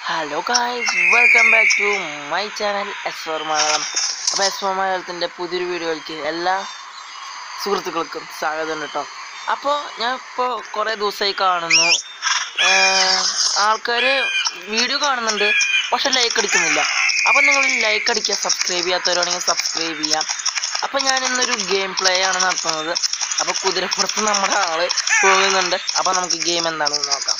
Hello guys welcome back to my channel S for Malayalam അപ്പോൾ S four മലയാളത്തിൻ്റെ പുതിയൊരു വീഡിയോയിലേക്ക് എല്ലാ സുഹൃത്തുക്കൾക്കും സ്വാഗതം കേട്ടോ അപ്പോൾ ഞാൻ ഇപ്പോൾ കുറേ ദിവസമായി കാണുന്നു ആൾക്കാർ വീഡിയോ കാണുന്നുണ്ട് പക്ഷെ ലൈക്ക് അടിക്കുന്നില്ല അപ്പോൾ നിങ്ങൾ ലൈക്ക് അടിക്കുക സബ്സ്ക്രൈബ് ചെയ്യാത്തവരാണെങ്കിൽ സബ്സ്ക്രൈബ് ചെയ്യാം അപ്പോൾ ഞാൻ ഇന്നൊരു ഗെയിം പ്ലേ ആണ് നടത്തുന്നത് അപ്പോൾ കുതിരപ്പുറത്ത് നമ്മുടെ ആള് പോകുന്നുണ്ട് അപ്പോൾ നമുക്ക് ഗെയിം എന്താണെന്ന് നോക്കാം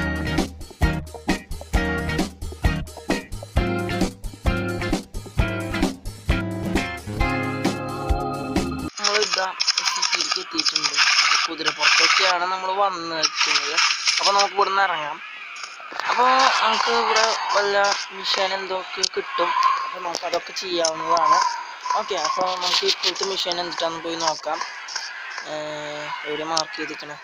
നമ്മളിതാ സിറ്റിയിലേക്ക് എത്തിയിട്ടുണ്ട് അപ്പോൾ കുതിരപ്പുറത്തൊക്കെയാണ് നമ്മൾ വന്ന് നിൽക്കുന്നത് അപ്പോൾ നമുക്ക് ഇവിടെ നിന്ന് ഇറങ്ങാം അപ്പോൾ നമുക്ക് ഇവിടെ വല്ല മിഷൻ എന്തൊക്കെ കിട്ടും അപ്പോൾ നമുക്ക് അതൊക്കെ ചെയ്യാവുന്നതാണ് ഓക്കെ അപ്പോൾ നമുക്ക് ഇപ്പോഴത്തെ മിഷൻ എന്തിട്ടാന്ന് പോയി നോക്കാം ഏർ എവിടെ മാർക്ക് ചെയ്തിരിക്കണേ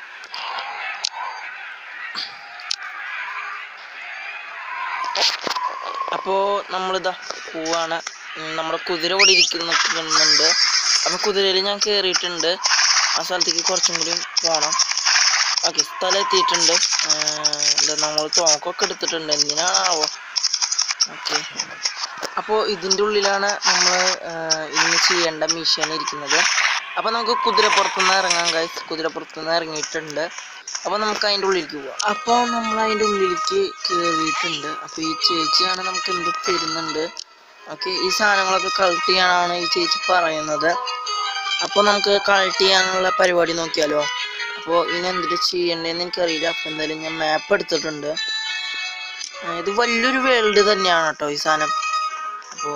അപ്പോൾ നമ്മളിതാ പോവാണ് ഉം, നമ്മുടെ കുതിര ഇവിടെ ഇരിക്കുന്ന നിൽക്കുന്നുണ്ട് അപ്പോൾ കുതിരയിൽ ഞാൻ കയറിയിട്ടുണ്ട് ആ സ്ഥലത്തേക്ക് കുറച്ചും കൂടി പോകണം ഓക്കെ സ്ഥലം എത്തിയിട്ടുണ്ട് എന്താ നമ്മൾ തോക്കൊക്കെ എടുത്തിട്ടുണ്ട് എന്തിനാണാവോ ഓക്കെ അപ്പോൾ ഇതിൻ്റെ ഉള്ളിലാണ് നമ്മൾ ഇന്ന് ചെയ്യേണ്ട മിഷൻ ഇരിക്കുന്നത് അപ്പോൾ നമുക്ക് കുതിരപ്പുറത്തുനിന്ന് ഇറങ്ങാം ഗൈസ് കുതിരപ്പുറത്തുനിന്ന് ഇറങ്ങിയിട്ടുണ്ട് അപ്പോൾ നമുക്ക് അതിൻ്റെ ഉള്ളിലേക്ക് പോവാം അപ്പോൾ നമ്മൾ അതിൻ്റെ ഉള്ളിലേക്ക് കയറിയിട്ടുണ്ട് അപ്പോൾ ഈ ചേച്ചിയാണ് നമുക്ക് എന്ത് തരുന്നുണ്ട് ഓക്കെ ഈ സാധനങ്ങളൊക്കെ കളക്ട് ചെയ്യാനാണ് ഈ ചേച്ചി പറയുന്നത് അപ്പോൾ നമുക്ക് കളക്ട് ചെയ്യാനുള്ള പരിപാടി നോക്കിയാലോ അപ്പോൾ ഇനി എന്തിട്ട് ചെയ്യണ്ടേന്ന് എനിക്കറിയില്ല അപ്പോൾ എന്തായാലും ഞാൻ മാപ്പ് എടുത്തിട്ടുണ്ട് ആ, ഇത് വലിയൊരു വേൾഡ് തന്നെയാണ് കേട്ടോ ഈ സാധനം അപ്പോൾ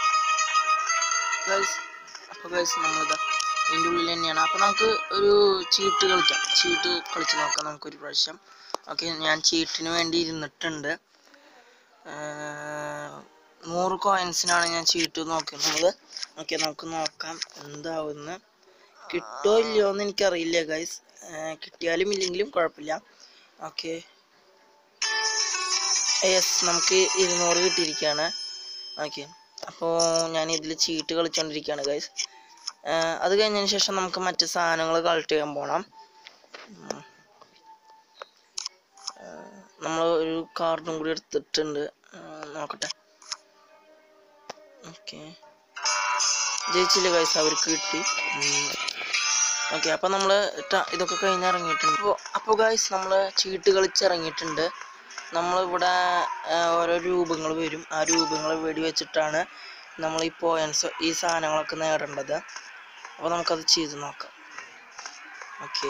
ഗൈസ് അപ്പോൾ ഗൈസ് നമ്മളിതാ ഇതിൻ്റെ ഉള്ളിൽ തന്നെയാണ് അപ്പോൾ നമുക്ക് ഒരു ചീട്ട് കളിക്കാം ചീട്ട് കളിച്ച് നോക്കാം നമുക്കൊരു പ്രാവശ്യം ഓക്കെ ഞാൻ ചീട്ടിന് വേണ്ടി ഇരുന്നിട്ടുണ്ട് ആഹ് നൂറ് കോയിൻസിനാണ് ഞാൻ ചീട്ട് നോക്കുന്നത് ഓക്കെ നമുക്ക് നോക്കാം എന്താവുമെന്ന് കിട്ടോ ഇല്ലയോ എന്ന് എനിക്കറിയില്ല ഗൈസ് കിട്ടിയാലും ഇല്ലെങ്കിലും കുഴപ്പമില്ല ഓക്കെ യെസ് നമുക്ക് ഇരുന്നൂറ് കിട്ടിയിരിക്കുകയാണ് ഓക്കെ അപ്പോൾ ഞാൻ ഇതിൽ ചീട്ട് കളിച്ചുകൊണ്ടിരിക്കുകയാണ് ഗൈസ് അത് കഴിഞ്ഞതിന് ശേഷം നമുക്ക് മറ്റ് സാധനങ്ങൾ കളക്ട് ചെയ്യാൻ പോകണം നമ്മൾ ഒരു കാർഡും കൂടി എടുത്തിട്ടുണ്ട് ആ, നോക്കട്ടെ ഓക്കെ ജയിച്ചില്ല ഗൈസ് അവർക്ക് കിട്ടി ഓക്കെ അപ്പോൾ നമ്മൾ ഇതൊക്കെ കഴിഞ്ഞ് ഇറങ്ങിയിട്ടുണ്ട് അപ്പോൾ അപ്പോൾ ഗൈസ് നമ്മൾ ചീട്ട് കളിച്ച് ഇറങ്ങിയിട്ടുണ്ട് നമ്മളിവിടെ ആ, ഓരോ രൂപങ്ങൾ വരും ആ രൂപങ്ങൾ വെടി വെച്ചിട്ടാണ് നമ്മൾ ഈ പോയിൻസ് ഈ സാധനങ്ങളൊക്കെ നേടേണ്ടത് അപ്പോൾ നമുക്കത് ചെയ്ത് നോക്കാം ഓക്കെ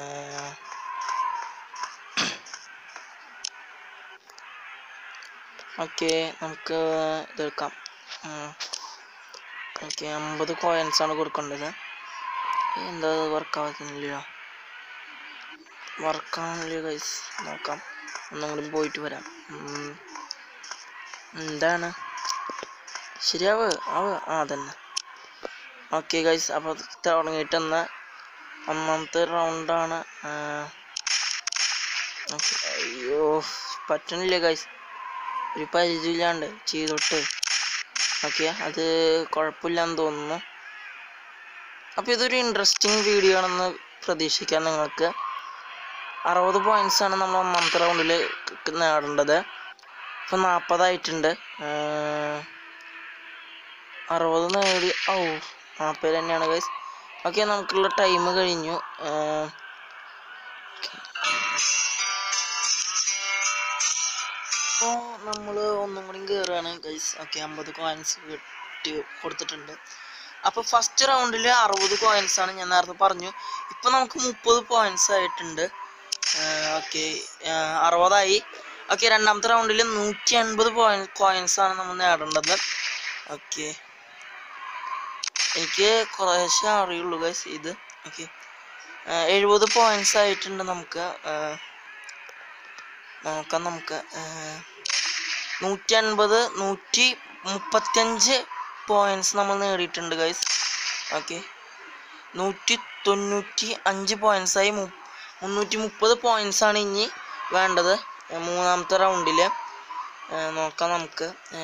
ഓക്കെ നമുക്ക് ഇതെടുക്കാം ഓക്കെ അമ്പത് കോയിൻസ് ആണ് കൊടുക്കേണ്ടത് എന്താ വർക്കാവുന്നില്ലയോ വർക്കാണില്ല ഗൈസ് നോക്കാം ഒന്നും കൂടി പോയിട്ട് വരാം ഉം. എന്താണ് ശരിയാവ് ആവ് ആ അതന്നെ ഓക്കെ ഗൈസ് അപ്പോൾ തുടങ്ങിയിട്ടെന്ന ഒന്നാമത്തെ റൗണ്ടാണ് അയ്യോ പറ്റണില്ല ഗൈസ് ഒരു പരിചയമില്ലാണ്ട് ചെയ്തോട്ട് ഓക്കെ അത് കുഴപ്പമില്ലാന്ന് തോന്നുന്നു അപ്പോൾ ഇതൊരു ഇൻട്രസ്റ്റിംഗ് വീഡിയോ ആണെന്ന് പ്രതീക്ഷിക്കാം നിങ്ങൾക്ക് അറുപത് പോയിന്റ്സ് ആണ് നമ്മൾ ഒന്നാമത്തെ റൗണ്ടിൽ നേടേണ്ടത് ഇപ്പം നാൽപ്പതായിട്ടുണ്ട് അറുപത് നേടി ഓ നാൽപ്പത് തന്നെയാണ് ഗൈസ് ഓക്കെ നമുക്കുള്ള ടൈം കഴിഞ്ഞു ആഹ് അപ്പോൾ നമ്മൾ ഒന്നും കൂടി കയറുകയാണ് ഗൈസ് ഓക്കെ അമ്പത് കോയിൻസ് കിട്ടി കൊടുത്തിട്ടുണ്ട് അപ്പോൾ ഫസ്റ്റ് റൗണ്ടിൽ അറുപത് കോയിൻസ് ആണ് ഞാൻ നേരത്തെ പറഞ്ഞു ഇപ്പം നമുക്ക് മുപ്പത് പോയിന്റ്സ് ആയിട്ടുണ്ട് ഓക്കെ അറുപതായി ഓക്കെ രണ്ടാമത്തെ റൗണ്ടിൽ നൂറ്റി അൻപത് പോയിന്റ് കോയിൻസ് ആണ് നമ്മൾ നേടേണ്ടത് ഓക്കെ എനിക്ക് കുറേശ്ശെ അറിയുള്ളൂ ഗൈസ് ഇത് ഓക്കെ എഴുപത് പോയിന്റ്സ് ആയിട്ടുണ്ട് നമുക്ക് ആ, നോക്കാം നമുക്ക് നൂറ്റി അൻപത് നൂറ്റി മുപ്പത്തഞ്ച് പോയിന്റ്സ് നമ്മൾ നേടിയിട്ടുണ്ട് ഗൈസ് ഓക്കെ നൂറ്റി തൊണ്ണൂറ്റി അഞ്ച് പോയിന്റ്സ് ആയി മു- മുന്നൂറ്റി മുപ്പത് പോയിന്റ്സ് ആണ് ഇനി വേണ്ടത് ഏ, മൂന്നാമത്തെ റൗണ്ടിൽ നോക്കാം നമുക്ക് ഏ,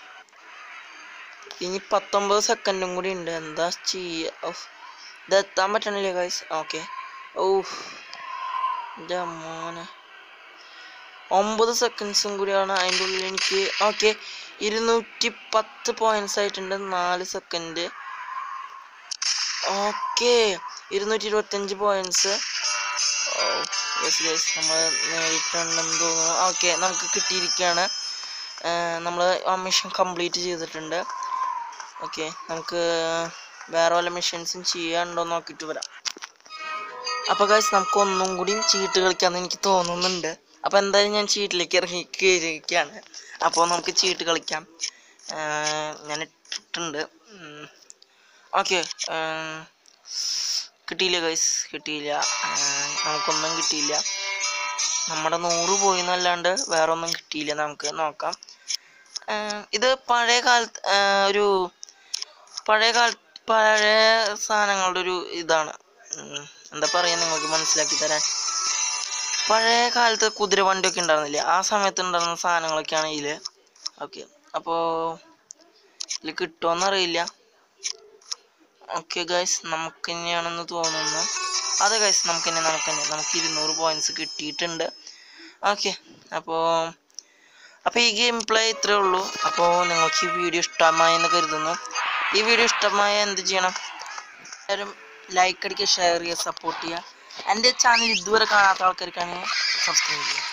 ഇനി പത്തൊമ്പത് സെക്കൻഡും കൂടി ഉണ്ട് എന്താ ചെയ്യുക ഇത് എത്താൻ പറ്റണില്ലേ ഗൈസ് ഓക്കെ ഓ എൻ്റെ മോനെ ഒമ്പത് സെക്കൻഡ്സും കൂടിയാണ് അതിൻ്റെ ഉള്ളിൽ എനിക്ക് ഓക്കെ ഇരുന്നൂറ്റി പത്ത് പോയിന്റ്സ് ആയിട്ടുണ്ട് നാല് സെക്കൻഡ് ഓക്കെ ഇരുന്നൂറ്റി ഇരുപത്തഞ്ച് പോയിന്റ്സ് യെസ് യെസ് നമ്മൾ നേരിട്ടുണ്ടെന്ന് തോന്നുന്നു ഓക്കെ നമുക്ക് കിട്ടിയിരിക്കുകയാണ് നമ്മൾ ആ മിഷൻ കംപ്ലീറ്റ് ചെയ്തിട്ടുണ്ട് ഓക്കെ നമുക്ക് വേറെ വല്ല മിഷൻസും ചെയ്യാനുണ്ടോ എന്ന് നോക്കിയിട്ട് വരാം അപ്പോൾ ഗൈസ് നമുക്ക് ഒന്നും കൂടി ചീട്ട് കളിക്കാമെന്ന് എനിക്ക് തോന്നുന്നുണ്ട് അപ്പോൾ എന്തായാലും ഞാൻ ചീട്ടിലേക്ക് ഇറങ്ങി കയറിയിരിക്കുകയാണ് അപ്പോൾ നമുക്ക് ചീട്ട് കളിക്കാം ആഹ് ഞാൻ ഇട്ടിട്ടുണ്ട് ഓക്കെ കിട്ടിയില്ല ഗൈസ് കിട്ടിയില്ല ആഹ് നമുക്കൊന്നും കിട്ടിയില്ല നമ്മുടെ നൂറ് പോയി എന്നല്ലാണ്ട് വേറെ ഒന്നും കിട്ടിയില്ല നമുക്ക് നോക്കാം ആഹ് ഇത് പഴയ കാലത്ത് ആഹ് ഒരു പഴയ കാല പഴയ സാധനങ്ങളുടെ ഒരു ഇതാണ് ഉം, എന്താ പറയാ നിങ്ങൾക്ക് മനസ്സിലാക്കി തരാൻ പഴയ കാലത്ത് കുതിര വണ്ടിയൊക്കെ ഉണ്ടായിരുന്നില്ലേ ആ സമയത്ത് ഉണ്ടായിരുന്ന സാധനങ്ങളൊക്കെയാണ് ഇതില് ഓക്കെ അപ്പോൾ ഇതിൽ കിട്ടുമോന്നറിയില്ല ഓക്കെ ഗൈസ് നമുക്ക് തന്നെയാണെന്ന് തോന്നുന്നു അതെ ഗൈസ് നമുക്ക് തന്നെ നമുക്ക് തന്നെ നമുക്ക് ഇരുന്നൂറ് പോയിന്റ്സ് കിട്ടിയിട്ടുണ്ട് ഓക്കെ അപ്പോൾ അപ്പോൾ ഈ ഗെയിം പ്ലേ ഇത്രേ ഉള്ളൂ അപ്പോൾ നിങ്ങൾക്ക് ഈ വീഡിയോ ഇഷ്ടമായി എന്ന് കരുതുന്നു ഈ വീഡിയോ ഇഷ്ടമായ എന്ത് ചെയ്യണം എല്ലാവരും ലൈക്ക് അടിക്കുക ഷെയർ ചെയ്യുക സപ്പോർട്ട് ചെയ്യുക എൻ്റെ ചാനൽ ഇതുവരെ കാണാത്ത ആൾക്കാർക്കാണെങ്കിൽ സബ്സ്ക്രൈബ് ചെയ്യുക